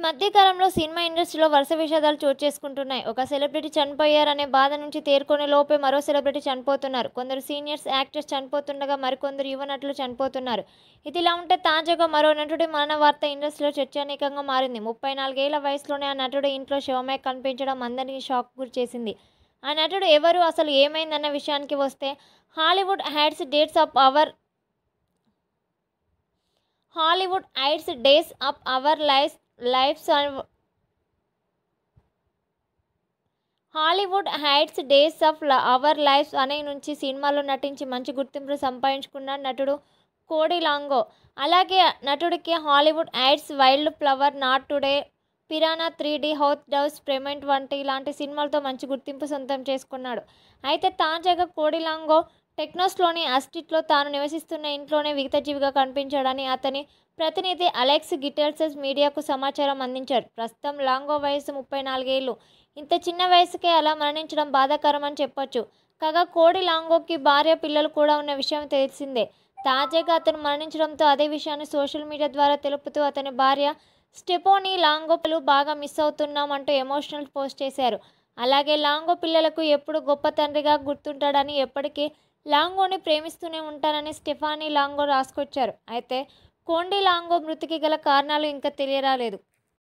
మధ్యకాలంలో సినిమా ఇండస్ట్రీలో వరుస విషాదాలు చోటు చేసుకుంటున్నాయి ఒక సెలబ్రిటీ చనిపోయారనే బాధ నుంచి తేరుకునే లోపే మరో సెలబ్రిటీ చనిపోతున్నారు కొందరు సీనియర్స్ యాక్టర్స్ చనిపోతుండగా మరికొందరు యువ నటులు చనిపోతున్నారు ఇదిలా ఉంటే తాజాగా మరో నటుడి మరణ వార్త ఇండస్ట్రీలో చర్చానీయంగా మారింది ముప్పై నాలుగేళ్ల వయసులోనే ఆ నటుడు ఇంట్లో శవమే కనిపించడం అందరినీ షాక్ గురి చేసింది ఆ నటుడు ఎవరు అసలు ఏమైందన్న విషయానికి వస్తే Hollywood Heights days of our Hollywood Heights days of our life lives Hollywood Heights days of our lives అనే నుంచి సినిమాలో నటించి మంచి గుర్తింపు సంపాదించుకున్న నటుడు కోడి లాంగో అలాగే నటుడికి Hollywood Heights Wildflower Not Today Piranha three D హౌత్ డౌస్ ప్రేమెంట్ వంటి ఇలాంటి సినిమాలతో మంచి గుర్తింపు సొంతం చేసుకున్నాడు అయితే తాజాగా కోడి లాంగో టెక్నోస్లోని అస్టిట్లో తాను నివసిస్తున్న ఇంట్లోనే విగతజీవిగా కనిపించాడని అతని ప్రతినిధి అలెక్స్ గిటర్సెస్ మీడియాకు సమాచారం అందించారు ప్రస్తుతం లాంగో వయసు ముప్పై నాలుగేళ్లు ఇంత చిన్న వయసుకే అలా మరణించడం బాధాకరం అని చెప్పొచ్చు కాగా కోడి లాంగోకి భార్య పిల్లలు కూడా ఉన్న విషయం తెలిసిందే తాజాగా అతను మరణించడంతో అదే విషయాన్ని సోషల్ మీడియా ద్వారా తెలుపుతూ అతని భార్య స్టెపోనీ లాంగో పిల్లలు బాగా మిస్ అవుతున్నామంటూ ఎమోషనల్ పోస్ట్ చేశారు అలాగే లాంగో పిల్లలకు ఎప్పుడు గొప్ప తండ్రిగా గుర్తుంటాడని ఎప్పటికీ లాంగోని ప్రేమిస్తూనే ఉంటానని స్టెఫానీ లాంగో రాసుకొచ్చారు అయితే కోండి లాంగో మృతికి గల కారణాలు ఇంకా తెలియరాలేదు